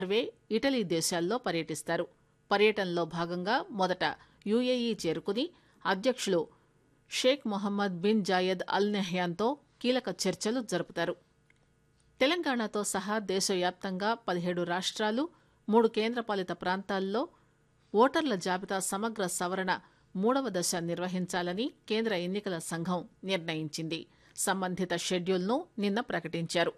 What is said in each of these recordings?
Norway Italy దేశాల్లో పర్యటిస్తారు పర్యటనలో భాగంగా మొదట యుఏఈ చేరుకుని అధ్యక్షులు Sheikh Mohammed bin Zayed Al నెహ్యాన్తో కీలక చర్చలు జరుపుతారు తెలంగాణతో సహా దేశవ్యాప్తంగా పదిహేడు రాష్ట్రాలు మూడు కేంద్రపాలిత ప్రాంతాల్లో ఓటర్ల జాబితా సమగ్ర సవరణ మూడవ దశ నిర్వహించాలని కేంద్ర ఎన్నికల సంఘం నిర్ణయించింది సంబంధిత షెడ్యూల్ను నిన్న ప్రకటించారు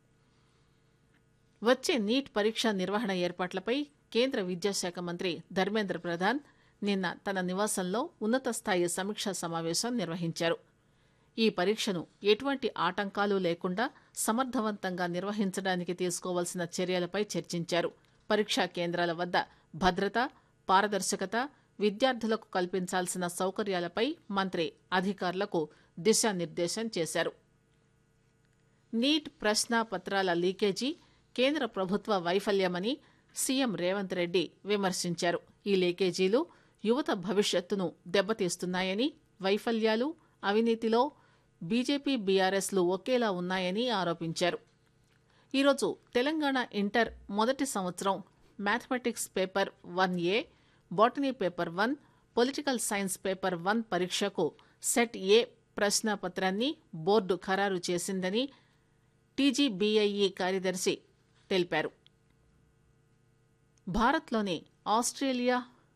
వచ్చే నీట్ పరీక్ష నిర్వహణ ఏర్పాట్లపై కేంద్ర విద్యాశాఖ మంత్రి ధర్మేంద్ర ప్రధాన్ నిన్న తన నివాసంలో ఉన్నత స్థాయి సమీక్షా సమావేశం నిర్వహించారు ఈ పరీక్షను ఎటువంటి ఆటంకాలు లేకుండా సమర్థవంతంగా నిర్వహించడానికి తీసుకోవాల్సిన చర్యలపై చర్చించారు పరీక్షా కేంద్రాల వద్ద భద్రత పారదర్శకత విద్యార్థులకు కల్పించాల్సిన సౌకర్యాలపై మంత్రి అధికారులకు దిశానిర్దేశం చేశారు నీట్ ప్రశ్నాపత్రాల లీకేజీ కేంద్ర ప్రభుత్వ వైఫల్యమని సీఎం రేవంత్ రెడ్డి విమర్శించారు ఈ లీకేజీలు యువత భవిష్యత్తును దెబ్బతీస్తున్నాయని వైఫల్యాలు అవినీతిలో బీజేపీ బీఆర్ఎస్లు ఒకేలా ఉన్నాయని ఆరోపించారు ఈరోజు తెలంగాణ ఇంటర్ మొదటి సంవత్సరం mathematics paper one A botany paper one political science paper one పరీక్షకు సెట్ ఏ ప్రశ్నాపత్రాన్ని బోర్డు ఖరారు చేసిందని టీజీబీఐఈ కార్యదర్శి తెలిపారు భారత్లోని Australia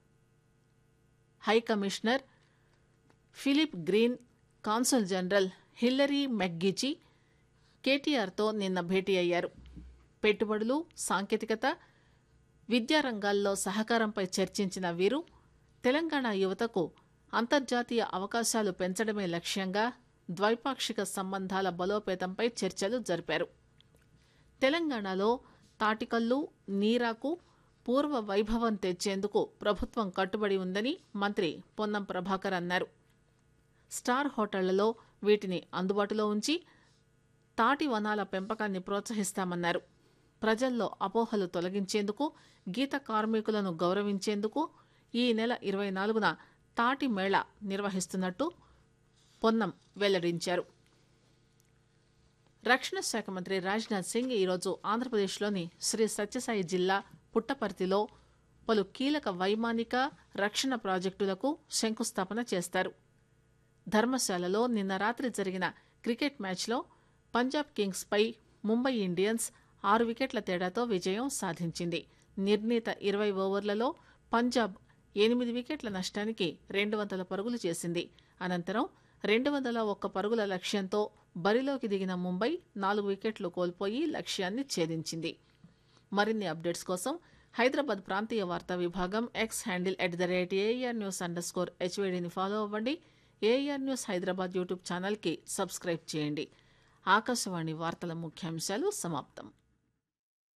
high commissioner Philip Green consul general Hillary McGeachy కేటీఆర్తో నిన్న భేటీ అయ్యారు పెట్టుబడులు సాంకేతికత విద్యారంగాల్లో సహకారంపై చర్చించిన వీరు తెలంగాణ యువతకు అంతర్జాతీయ అవకాశాలు పెంచడమే లక్ష్యంగా ద్వైపాక్షిక సంబంధాల బలోపేతంపై చర్చలు జరిపారు తెలంగాణలో తాటికల్లు నీరాకు పూర్వ వైభవం తెచ్చేందుకు ప్రభుత్వం కట్టుబడి ఉందని మంత్రి పొన్నం ప్రభాకర్ అన్నారు స్టార్ హోటళ్లలో వీటిని అందుబాటులో ఉంచి తాటి వనాల పెంపకాన్ని ప్రోత్సహిస్తామన్నారు ప్రజల్లో అపోహలు తొలగించేందుకు గీత కార్మికులను గౌరవించేందుకు ఈ నెల ఇరవై నాలుగున తాటి మేళ నిర్వహిస్తున్నట్టు పొన్నం వెల్లడించారు రక్షణ శాఖ మంత్రి రాజ్నాథ్ సింగ్ ఈరోజు ఆంధ్రప్రదేశ్లోని శ్రీ సత్యసాయి జిల్లా పుట్టపర్తిలో పలు కీలక వైమానిక రక్షణ ప్రాజెక్టులకు శంకుస్థాపన చేస్తారు ధర్మశాలలో నిన్న రాత్రి జరిగిన క్రికెట్ మ్యాచ్లో పంజాబ్ కింగ్స్ పై ముంబై ఇండియన్స్ ఆరు వికెట్ల తేడాతో విజయం సాధించింది నిర్ణీత ఇరవై ఓవర్లలో పంజాబ్ ఎనిమిది వికెట్ల నష్టానికి రెండు వందల పరుగులు చేసింది అనంతరం రెండు వందల ఒక్క పరుగుల లక్ష్యంతో బరిలోకి దిగిన ముంబై నాలుగు వికెట్లు కోల్పోయి లక్ష్యాన్ని ఛేదించింది మరిన్ని అప్డేట్స్ కోసం హైదరాబాద్ ప్రాంతీయ వార్తా విభాగం X handle at the rate AIR news underscore స్కోర్ హెచ్వేడిని ఫాలో అవ్వండి ఏఆర్ న్యూస్ హైదరాబాద్ యూట్యూబ్ ఛానల్కి సబ్స్క్రైబ్ చేయండి ఆకాశవాణి వార్తల ముఖ్యాంశాలు సమాప్తం